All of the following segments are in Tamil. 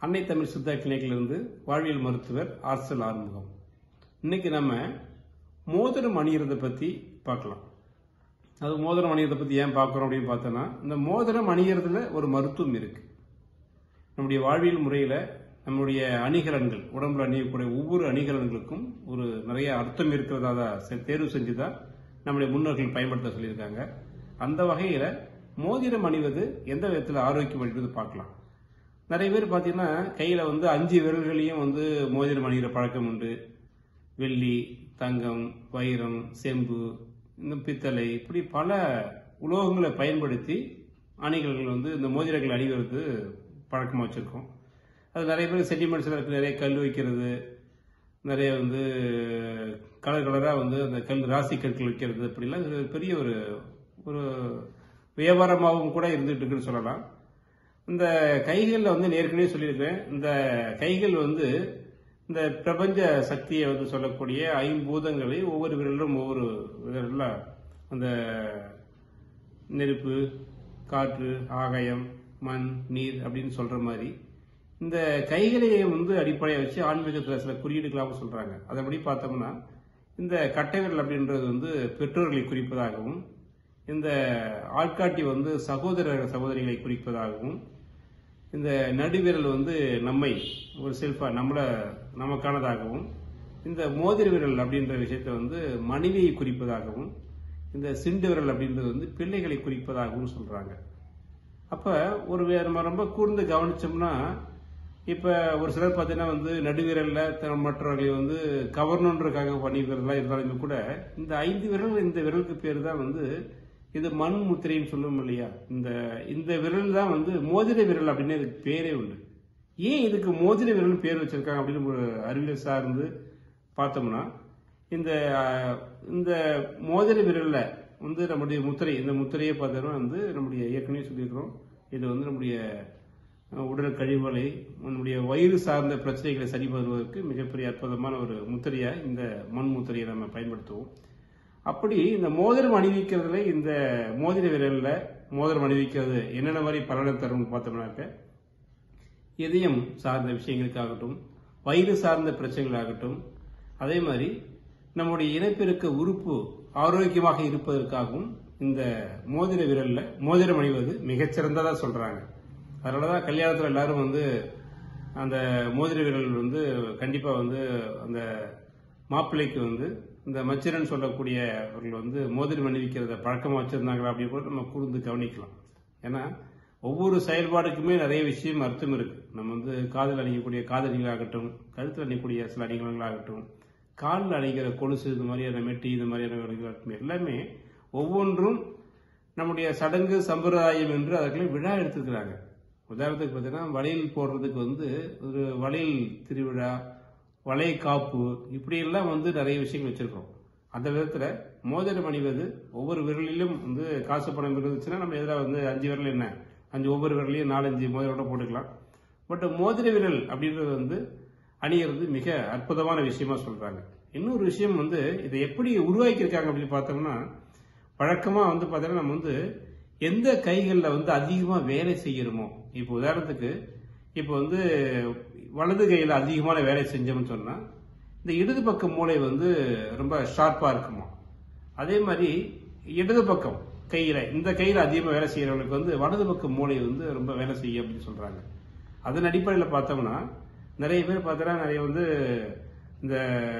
அன்னை தமிழ் சித்தா கிளினிக்கிலிருந்து வாழ்வியல் மருத்துவர் ஆர்சல் ஆறுமுகம் இன்னைக்கு நம்ம மோதிரம் அணியறதை பத்தி பார்க்கலாம் அது மோதிரம் அணியறதை பத்தி ஏன் பார்க்குறோம் அப்படின்னு பார்த்தோன்னா இந்த மோதிரம் அணியறதுல ஒரு மருத்துவம் இருக்கு நம்முடைய வாழ்வியல் முறையில நம்முடைய அணிகலன்கள் உடம்புல அணியக்கூடிய ஒவ்வொரு அணிகலன்களுக்கும் ஒரு நிறைய அர்த்தம் இருக்கிறதா தான் செ- தேர்வு செஞ்சு தான் நம்முடைய முன்னோர்கள் பயன்படுத்த சொல்லியிருக்காங்க அந்த வகையில மோதிரம் அணிவது எந்த விதத்தில் ஆரோக்கியம் அளிப்பது பார்க்கலாம் நிறைய பேர் பார்த்தீங்கன்னா கையில் வந்து அஞ்சு விரல்களையும் வந்து மோதிரம் அணிகிற பழக்கம் உண்டு வெள்ளி தங்கம் வைரம் செம்பு இந்த பித்தளை இப்படி பல உலோகங்களை பயன்படுத்தி அணிகலன்கள் வந்து இந்த மோதிரங்கள் அணிவது பழக்கமாக வச்சுருக்கோம் அது நிறைய பேர் சென்டிமெண்ட்ஸில் இருக்கு நிறைய கல் வைக்கிறது நிறைய வந்து கலர் கலராக வந்து அந்த கல் ராசி கற்கள் வைக்கிறது அப்படிலாம் இது பெரிய ஒரு ஒரு வியாபாரமாகவும் கூட இருந்துட்டு இருக்குன்னு சொல்லலாம் இந்த கைகளில் வந்து நான் ஏற்கனவே சொல்லியிருக்கேன் இந்த கைகள் வந்து இந்த பிரபஞ்ச சக்தியை வந்து சொல்லக்கூடிய ஐம்பூதங்களை ஒவ்வொரு விரலும் ஒவ்வொரு விரல்ல அந்த நெருப்பு காற்று ஆகாயம் மண் நீர் அப்படின்னு சொல்ற மாதிரி இந்த கைகளையே வந்து அடிப்படையாக வச்சு ஆன்மீகத்தில் சில குறியீடுகளாகவும் சொல்றாங்க அதன்படி பார்த்தோம்னா இந்த கட்டை விரல் அப்படின்றது வந்து பெற்றோர்களை குறிப்பதாகவும் இந்த ஆள்காட்டி வந்து சகோதர சகோதரிகளை குறிப்பதாகவும் இந்த நடுவிரல் வந்து நம்மை ஒரு செல்ஃபா நம்மள நமக்கானதாகவும் இந்த மோதிர விரல் அப்படின்ற விஷயத்தை வந்து மனைவியை குறிப்பதாகவும் இந்த சிண்டு விரல் அப்படின்றது வந்து பிள்ளைகளை குறிப்பதாகவும் சொல்றாங்க அப்ப ஒரு வே- நம்ம ரொம்ப கூர்ந்து கவனிச்சோம்னா இப்ப ஒரு சிலர் பார்த்தீங்கன்னா வந்து நடுவிரல்ல த- மற்றவர்களை வந்து கவர்னன்றதுக்காக பண்ணிக்கிறதா இருந்தாலுமே கூட இந்த ஐந்து விரல் இந்த விரலுக்கு பேர் தான் வந்து இது மண் முத்திரைன்னு சொல்லுவோம் இல்லையா இந்த இந்த விரல் தான் வந்து மோதிர விரல் அப்படின்னு இதுக்கு பேரே உண்டு ஏன் இதுக்கு மோதிர விரல் பேர் வச்சிருக்காங்க அப்படின்னு ஒரு அறிவியல் சார்ந்து பார்த்தோம்னா இந்த அஹ், இந்த மோதிர விரல்ல வந்து நம்முடைய முத்திரை இந்த முத்திரையை பார்த்தோம்னா வந்து நம்முடைய ஏற்கனவே சொல்லியிருக்கிறோம் இது வந்து நம்முடைய அஹ், உடல் கழிவுகளை நம்முடைய வயிறு சார்ந்த பிரச்சனைகளை சரி பண்ணுவதற்கு மிகப்பெரிய அற்புதமான ஒரு முத்திரையா இந்த மண் முத்திரையை நம்ம பயன்படுத்துவோம் அப்படி இந்த மோதிரம் அணிவிக்கிறதுல இந்த மோதிர விரல்ல மோதிரம் அணிவிக்கிறது என்னென்ன மாதிரி பலனை தரும்னு பார்த்தோம்னாக்க இதயம் சார்ந்த விஷயங்களுக்காகட்டும் வயிறு சார்ந்த பிரச்சனைகளாகட்டும் அதே மாதிரி நம்முடைய இனப்பெருக்க உறுப்பு ஆரோக்கியமாக இருப்பதற்காகவும் இந்த மோதிர விரல்ல மோதிரம் அணிவது மிகச்சிறந்ததா சொல்றாங்க அதனாலதான் கல்யாணத்துல எல்லாரும் வந்து அந்த மோதிர விரல் வந்து கண்டிப்பா வந்து அந்த மாப்பிள்ளைக்கு வந்து இந்த மச்சிரன் சொல்லக்கூடியவர்கள் வந்து மோதிரம் அணிவிக்கிறத பழக்கமா வச்சிருந்தாங்களா அப்படின்னு கூட நம்ம கூர்ந்து கவனிக்கலாம் ஏன்னா ஒவ்வொரு செயல்பாடுக்குமே நிறைய விஷயம் அர்த்தம் இருக்கு நம்ம வந்து காதில் அணியக்கூடிய காதணிகளாகட்டும் கழுத்தில் அணியக்கூடிய சில அணிகலங்களாகட்டும் காலில் அணிகிற கொலுசு இது மாதிரியான மெட்டி இது மாதிரியான அணிகளாகட்டும் எல்லாமே ஒவ்வொன்றும் நம்முடைய சடங்கு சம்பிரதாயம் என்று அதற்குள்ள விழா எடுத்துக்கிறாங்க உதாரணத்துக்கு பார்த்தீங்கன்னா வளையல் போடுறதுக்கு வந்து ஒரு வளையல் திருவிழா வளைய காப்பு இப்படி எல்லாம் வந்து நிறைய விஷயங்கள் வச்சிருக்கோம் அந்த விதத்துல மோதிரம் அணிவது ஒவ்வொரு விரலிலும் வந்து காசு பணம் இருந்துச்சுன்னா நம்ம எதிராக வந்து அஞ்சு விரல் என்ன அஞ்சு ஒவ்வொரு விரலையும் நாலஞ்சு மோதிரோட போட்டுக்கலாம் பட் மோதிர விரல் அப்படின்றது வந்து அணியிறது மிக அற்புதமான விஷயமா சொல்றாங்க இன்னொரு விஷயம் வந்து இதை எப்படி உருவாக்கியிருக்காங்க அப்படின்னு பார்த்தோம்னா வழக்கமா வந்து பார்த்தீங்கன்னா நம்ம வந்து எந்த கைகளில் வந்து அதிகமா வேலை செய்யறோமோ இப்போ உதாரணத்துக்கு இப்போ வந்து வலது கையில் அதிகமான வேலை செஞ்சோம்னு சொன்னா இந்த இடது பக்க மூளை வந்து ரொம்ப ஷார்ப்பா இருக்குமா அதே மாதிரி இடது பக்கம் கையில இந்த கையில அதிகமா வேலை செய்யறவங்களுக்கு வந்து வலது பக்க மூளை வந்து ரொம்ப வேலை செய்யும் அப்படின்னு சொல்றாங்க அதன் அடிப்படையில் பார்த்தோம்னா நிறைய பேர் பார்த்தோன்னா நிறைய வந்து இந்த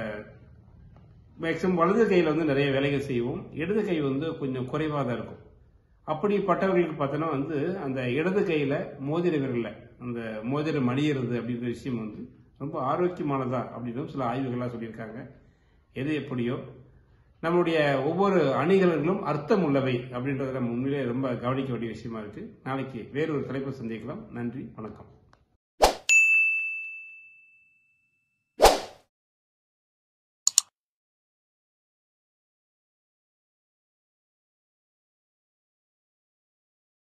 மேக்சிமம் வலது கையில் வந்து நிறைய வேலைகள் செய்வோம் இடது கை வந்து கொஞ்சம் குறைவாக தான் இருக்கும் அப்படிப்பட்டவர்களுக்கு பார்த்தோன்னா வந்து அந்த இடது கையில் மோதிர விரல்ல அந்த மோதிரம் அணியிறது அப்படின்ற விஷயம் வந்து ரொம்ப ஆரோக்கியமானதா அப்படின்னு சில ஆய்வுகள்லாம் சொல்லியிருக்காங்க எது எப்படியோ நம்மளுடைய ஒவ்வொரு அணிகலன்களும் அர்த்தம் உள்ளவை அப்படின்றத நம்ம உண்மையிலே ரொம்ப கவனிக்க வேண்டிய விஷயமா இருக்கு நாளைக்கு வேறொரு தலைப்பு சந்திக்கலாம் நன்றி வணக்கம்